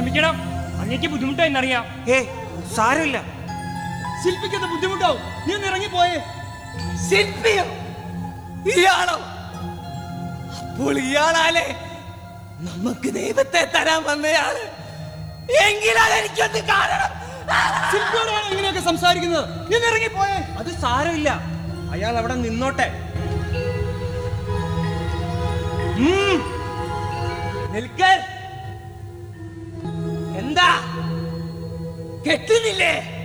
ക്ഷമിക്കണം അങ്ങേക്ക് ബുദ്ധിമുട്ടായി എന്നറിയാം ഏ സാരമില്ല ശില്പിക്ക് അത് ബുദ്ധിമുട്ടാവും നീ ഒന്ന് ഇറങ്ങിപ്പോയേ ശില്പിയോ ഇയാളോ അപ്പോൾ ഇയാളാലേ നമുക്ക് ദൈവത്തെ തരാൻ വന്നയാള് എങ്കിലാണ് എനിക്കൊന്ന് കാരണം ശില്പിയോടാണ് ഇങ്ങനെയൊക്കെ സംസാരിക്കുന്നത് നീ ഒന്ന് ഇറങ്ങിപ്പോയേ അത് സാരമില്ല അയാൾ അവിടെ നിന്നോട്ടെ ഉം. നിൽക്ക് എന്താ കെട്ടുന്നില്ലേ